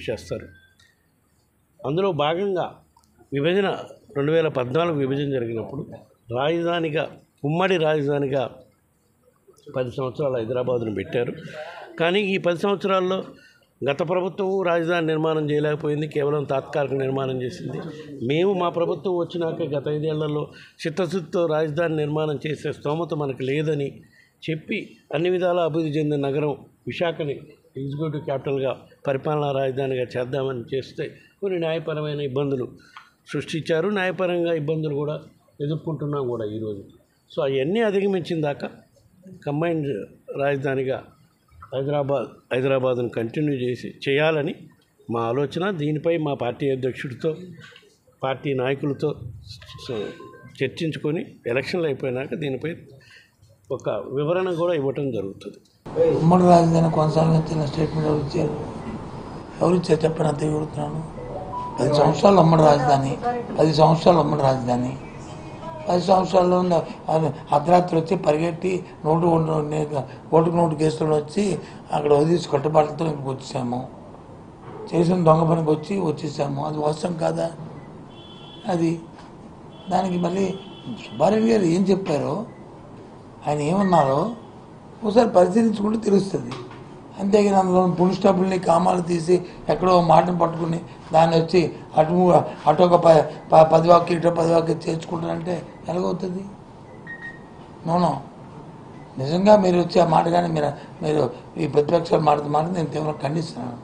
కృషి చేస్తారు అందులో భాగంగా విభజన రెండు వేల పద్నాలుగు విభజన జరిగినప్పుడు రాజధానిగా ఉమ్మడి రాజధానిగా పది సంవత్సరాలు హైదరాబాదును పెట్టారు కానీ ఈ పది సంవత్సరాల్లో గత ప్రభుత్వం రాజధాని నిర్మాణం చేయలేకపోయింది కేవలం తాత్కాలిక నిర్మాణం చేసింది మేము మా ప్రభుత్వం వచ్చినాక గత ఐదేళ్లలో చిత్తశుద్ధితో రాజధాని నిర్మాణం చేసే స్తోమత మనకు లేదని చెప్పి అన్ని విధాల అభివృద్ధి చెందిన నగరం విశాఖని ఎగ్జిక్యూటివ్ క్యాపిటల్గా పరిపాలనా రాజధానిగా చేద్దామని చేస్తే కొన్ని న్యాయపరమైన ఇబ్బందులు సృష్టించారు న్యాయపరంగా ఇబ్బందులు కూడా ఎదుర్కొంటున్నాం కూడా ఈరోజు సో అవన్నీ అధిగమించిన దాకా కంబైన్డ్ రాజధానిగా హైదరాబాద్ హైదరాబాద్ను కంటిన్యూ చేసి చేయాలని మా ఆలోచన దీనిపై మా పార్టీ అధ్యక్షుడితో పార్టీ నాయకులతో స- చర్చించుకొని ఎలక్షన్లు అయిపోయినాక దీనిపై ఒక వివరణ కూడా ఇవ్వటం జరుగుతుంది ఉమ్మడి రాజధాని కొనసాగించిన స్టేట్మెంట్ ఎవరు ఇచ్చారు ఎవరు ఇచ్చారు చెప్పండి అంత అడుగుతున్నాను పది సంవత్సరాలు ఉమ్మడి రాజధాని పది సంవత్సరాలు ఉమ్మడి రాజధాని పది సంవత్సరాల్లో ఉన్న అది అర్ధరాత్రి వచ్చి పరిగెట్టి నోటు ఓటు- ఓటుకు నోటు కేసులు వచ్చి అక్కడ వదిలేసి కట్టుబాట్లతో ఇక్కడికి వచ్చేసాము చేసిన దొంగ పనికి వచ్చి వచ్చేసాము అది వాస్తవం కాదా అది దానికి మళ్ళీ సుబ్బారెడ్డి గారు ఏం చెప్పారో ఆయన ఏమన్నారో ఒకసారి పరిశీలించుకుంటే తెలుస్తుంది అంతేగాని అందులో పుల్ స్టాపుల్ని కామాలు తీసి ఎక్కడో ఓ మాటను పట్టుకుని దాన్ని వచ్చి అటు అటు ఒక ప ప- పది వాక్య ఇటు పది వాక్య చేర్చుకుంటారంటే ఎలాగవుతుంది నోనో నిజంగా మీరు వచ్చి ఆ మాట కానీ మీరు మీరు ఈ ప్రతిపక్షాల మాట మాట నేను తీవ్రంగా ఖండిస్తున్నాను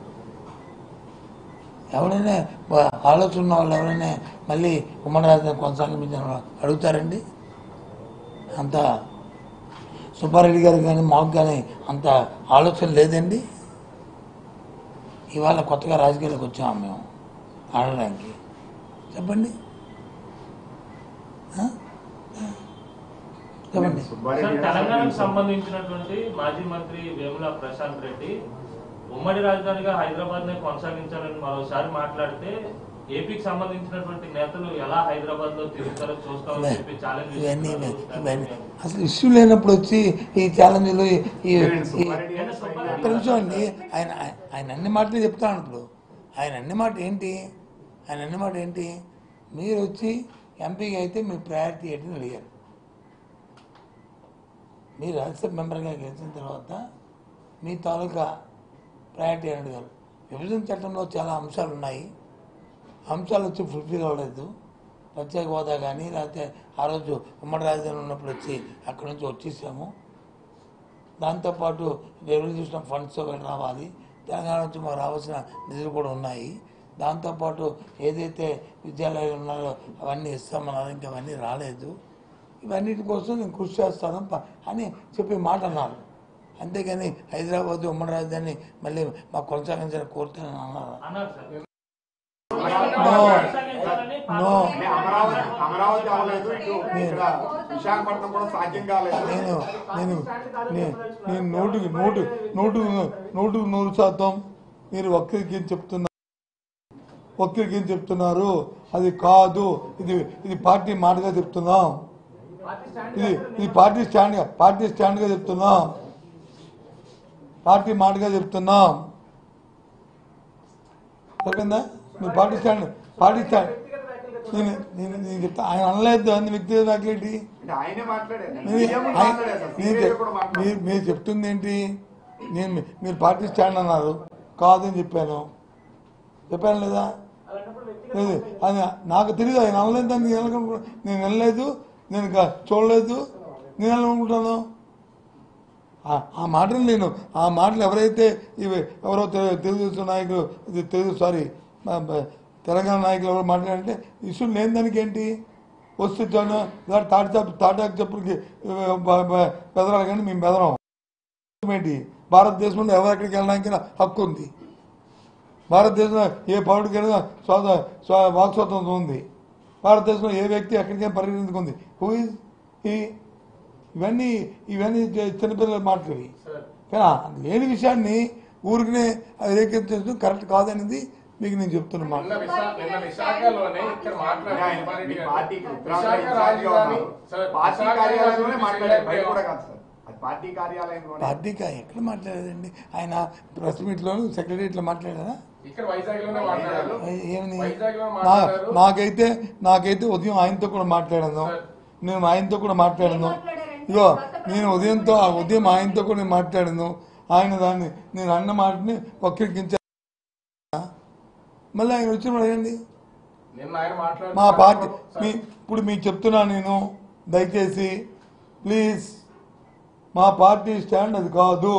ఎవరైనా వా- ఆలోచన ఉన్న వాళ్ళు ఎవరైనా మళ్ళీ ఉమ్మడి రాజధాని కొనసాగించిన వాళ్ళు అడుగుతారండి అంత సుబ్బారెడ్డి గారు కానీ మాకు కానీ అంత ఆలోచన లేదండి ఇవాళ కొత్తగా రాజకీయాలకు వచ్చాము మేము ఆడడానికి చెప్పండి ఆ? చెప్పండి సార్, తెలంగాణకు సంబంధించినటువంటి మాజీ మంత్రి వేముల ప్రశాంత్ రెడ్డి ఉమ్మడి రాజధానిగా హైదరాబాద్ నే కొనసాగించాలని మరోసారి మాట్లాడితే ఏపీకి సంబంధించినటువంటి నేతలు ఎలా హైదరాబాద్ లో తిరుగుతారో చూస్తామని చెప్పి ఛాలెంజ్ ఇవన్నీ ఇవన్నీ అసలు ఇష్యూ లేనప్పుడు వచ్చి ఈ ఛాలెంజ్లు ఈ ఈ- ఈ- ఒక్క నిమిషం అండి ఆయన ఆయన- ఆయన అన్ని మాటలు చెప్తాను ఇప్పుడు ఆయన అన్ని మాట ఏంటి ఆయన అన్ని మాట ఏంటి మీరు వచ్చి ఎంపీగా అయితే మీ ప్రయారిటీ ఏంటని అడిగారు మీరు రాజ్యసభ మెంబర్గా గెలిచిన తర్వాత మీ తాలూకా ప్రయారిటీ అని అడిగారు విభజన చట్టంలో చాలా అంశాలు ఉన్నాయి అంశాలు వచ్చి ఫుల్ఫిల్ అవ్వలేదు ప్రత్యేక హోదా కానీ లేకపోతే ఆ రోజు ఉమ్మడి రాజధాని ఉన్నప్పుడు వచ్చి అక్కడి నుంచి వచ్చేసాము దాంతోపాటు రెవల్యూషన్ ఫండ్స్ ఒకటి రావాలి తెలంగాణ నుంచి మాకు రావాల్సిన నిధులు కూడా ఉన్నాయి దాంతోపాటు ఏదైతే విద్యాలయాలు ఉన్నాయో అవన్నీ ఇస్తామన్నారు ఇంకా అవన్నీ రాలేదు ఇవన్నిటి కోసం నేను కృషి చేస్తాను ప- అని చెప్పి మాట అన్నారు అంతేగాని హైదరాబాద్ ఉమ్మడి రాజధాని మళ్ళీ మాకు కొనసాగించిన కోరుతానని అన్నారు అన్నారు సార్ నో కొనసాగించాలని నో అంటే అమరావతి అమరావతి అవ్వలేదు ఇటు ఇక్కడ విశాఖపట్నం కూడా సాధ్యం కాలేదు నేను నేను నే- నేను నోటుకు నోటు నోటు నోటుకు నూరు శాతం మీరు ఒక్కరికి ఏం చెప్తున్నారు ఒక్కరికి ఏం చెప్తున్నారు అది కాదు ఇది ఇది పార్టీ మాటగా చెప్తున్నాం ఇది ఇది పార్టీ స్టాండ్ పార్టీ స్టాండ్గా చెప్తున్నాం పార్టీ మాటగా చెప్తున్నాం చెప్పిందా మీ పార్టీ స్టాండ్ పార్టీ స్టాండ్ నేను నేను నేను చెప్తా ఆయన అనలేదు అన్ని వ్యక్తిగత నాకేంటి అంటే ఆయనే మాట్లాడారు మీరు సీఎం ఆయన- మాట్లాడారు సార్. మీరు సీనియర్లు కూడా చెప్- మాట్లాడారు. మీరు- మీరు చెప్తుంది ఏంటి నేను మీ- మీరు పార్టీ స్టాండ్ అన్నారు కాదని చెప్పాను చెప్పాను లేదా లేదు అది నాకు తెలియదు ఆయన అనలేదు దాన్ని నేను ఎలా- నేను వెళ్ళలేదు నేను ఇంకా చూడలేదు నేను ఎలా అనుకుంటాను ఆ- ఆ మాటలు నేను ఆ మాటలు ఎవరైతే ఇవి ఎవరో తె- తెలుగుదేశం నాయకులు ఇది తెలుగు సారీ మా- మా తెలంగాణ నాయకులు ఎవరు మాట్లాడంటే ఇష్యూ లేని దానికి ఏంటి వస్తే చాలు ఇలా తాటి చెప్పు తాటాకు చెప్పులకి బెదరాలి కానీ మేము బెదరం ఏంటి భారతదేశంలో ఎవరెక్కడికి వెళ్ళడానికి హక్కు ఉంది భారతదేశంలో ఏ పౌరుడికైనా స్వాత స్వ- వాక్ స్వాతంత్రం ఉంది భారతదేశంలో ఏ వ్యక్తి ఎక్కడికైనా పరిగణించుకుంది హూ ఇస్ ఈ ఇవన్నీ ఇవన్నీ చి- చిన్నపిల్లల మాటలు ఇవి కానీ ఆ లేని విషయాన్ని ఊరికనే రేకెత్తించడం కరెక్ట్ కాదనేది మీకు నేను చెప్తున్నా మాట నిన్న విశా- నిన్న విశాఖలోనే ఇక్కడ అంటే మాట్లాడారు ఆయన సుబ్బారెడ్డి మీ గారు. పార్టీకి ఉత్తరాంధ్ర విశాఖ ఇన్ఛార్జిగా రాజధాని ఉన్నారు. సార్, పార్టీ విశాఖ కార్యాలయంలోనే రాజధాని మాట్లాడారు బయట శ్రీలంక కూడా కాదు సార్ పార్టీ కార్యాలయంలోనే పార్టీకి ఎక్కడ మాట్లాడేదండి ఆయన ప్రెస్ మీట్లోను సెక్రటరీలో మాట్లాడారా ఇక్కడ వైజాగ్ లోనే మాట్లాడారు ఏమని వైజాగ్ లో నా- మాట్లాడారు నాకైతే నాకైతే ఉదయం ఆయనతో కూడా మాట్లాడాను నేను ఆయనతో కూడా మాట్లాడాను ఇగో నేను ఉదయంతో ఆ ఉదయం ఆయనతో కూడా నేను మాట్లాడాను ఆయన దాన్ని నేను అన్న మాటని వక్రీకరించా మళ్ళీ ఆయన వచ్చిన అడగండి నిన్న ఆయన మాట్లాడారు మా పార్టీ మీ ఇప్పుడు మీకు చెప్తున్నా నేను దయచేసి ప్లీజ్ మా పార్టీ స్టాండ్ అది కాదు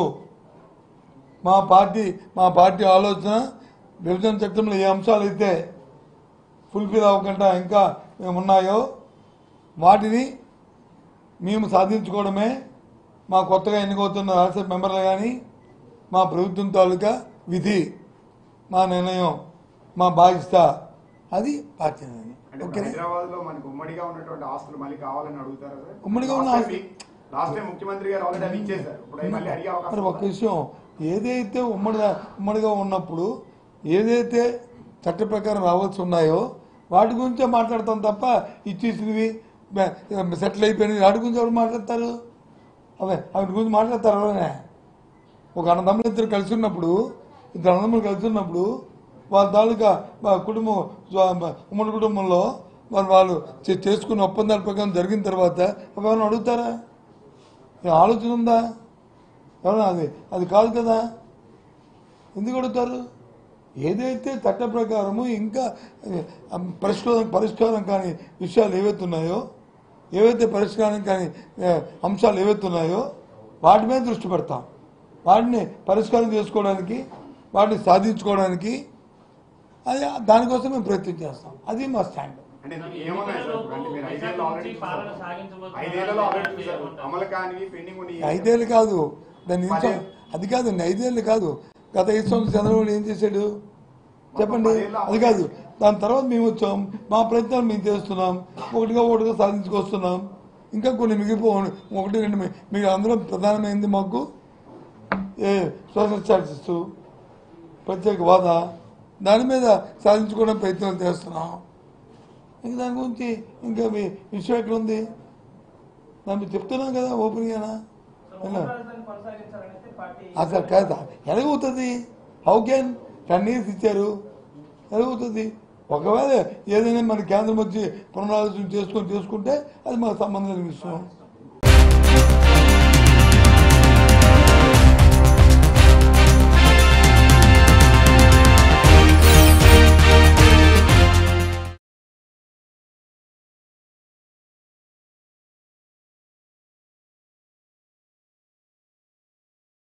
మా పార్టీ మా పార్టీ ఆలోచన విభజన చట్టంలో ఏ అంశాలు అయితే ఫుల్ఫిల్ అవ్వకుండా ఇంకా ఉన్నాయో వాటిని మేము సాధించుకోవడమే మా కొత్తగా ఎన్నికవుతున్న రాజ్యసభ మెంబర్లు కానీ మా ప్రభుత్వం తాలూకా విధి మా నిర్ణయం మా బాధ్యత అది పార్టీ నిర్ణయం అంటే ఓకేనా హైదరాబాద్ లో మనకు ఉమ్మడిగా ఉన్నటువంటి ఆస్తులు మళ్ళీ కావాలని అడుగుతారు కదా? ఉమ్మడిగా ఉన్న లాస్ట్ ఆస్తులు- టైం మీ- లాస్ట్ టైం ముఖ్యమంత్రి గారు ఆల్రెడీ అవి ఇచ్చేశారు ఇప్పుడు అవి మళ్ళీ అడిగే మరి అవకాశం ఒక విషయం ఏదైతే ఉమ్మడిగా ఉమ్మడిగా ఉన్నప్పుడు ఏదైతే చట్ట ప్రకారం రావాల్సి ఉన్నాయో వాటి గురించే మాట్లాడతాం తప్ప ఇచ్చేసినవి సెటిల్ అయిపోయినవి వాటి గురించి ఎవరు మాట్లాడతారు అవే వాటి గురించి మాట్లాడతారు ఎవరైనా ఒక అన్నదమ్ములు ఇద్దరు కలిసి ఉన్నప్పుడు ఇద్దరు అన్నదమ్ములు కలిసి ఉన్నప్పుడు వాళ్ళ తాలూకా వా- కుటుంబం వా- ఉమ్మడి కుటుంబంలో వాళ్ళు వాళ్ళు చే- చేసుకున్న ఒప్పందాల ప్రకారం జరిగిన తర్వాత అవి ఏమైనా అడుగుతారా ఈ ఆలోచన ఉందా ఎవరన్నా అది అది కాదు కదా ఎందుకు అడుగుతారు ఏదైతే చట్ట ప్రకారము ఇంకా ఏ, పరిష్కారం పరిష్కారం కాని విషయాలు ఏవైతే ఉన్నాయో ఏవైతే పరిష్కారం కాని ఏ, అంశాలు ఏవైతే ఉన్నాయో వాటి మీద దృష్టి పెడతాం వాటిని పరిష్కారం చేసుకోవడానికి వాటిని సాధించుకోవడానికి అది దానికోసం మేము ప్రయత్నం చేస్తాం అది మా స్టాండ్ అంటే ఏమున్నాయి సార్ ఇప్పుడు? అంటే మీరు ఐదేళ్ళు ఆల్రెడీ పాలన చూసారు. సాగించబోతున్నారు. ఐదేళ్లలో ఆల్రెడీ చూసారు అమలు కానివి పెండింగ్ ఉన్నాయి ఐదేళ్ళు కాదు దాని నుంచి పదేళ్ళు. అది కాదండి ఐదేళ్ళు కాదు గత ఐదు సంవత్సరాలు చంద్రబాబు ఏం చేశాడు చెప్పండి పదేళ్ళు అది కాదు దాని తర్వాత మేము వచ్చాం మా ప్రయత్నాలు మేము చేస్తున్నాం ఒకటిగా ఒకటిగా సాధించుకొస్తున్నాం ఇంకా కొన్ని మిగిలిపో ఒకటి రెండు మి- మీకు అందులో ప్రధానమైంది మాకు ఏ సోషల్ చార్జెస్ ప్రత్యేక హోదా దాని మీద సాధించుకోవడం ప్రయత్నం చేస్తున్నాం ఇంకా దాని గురించి ఇంకా మీ విషయం ఎక్కడ ఉంది దాన్ని మీరు చెప్తున్నాం కదా ఓపెన్గానా ఎలా? అసలు కాదు ఎలాగవుతుంది హౌ క్యాన్ టెన్ ఇయర్స్ ఇచ్చారు ఎలాగవుతుంది ఒకవేళ ఏదైనా మన కేంద్రం వచ్చి పునరాలోచన చేసుకొని చేసుకుంటే అది మాకు సంబంధం లేని విషయం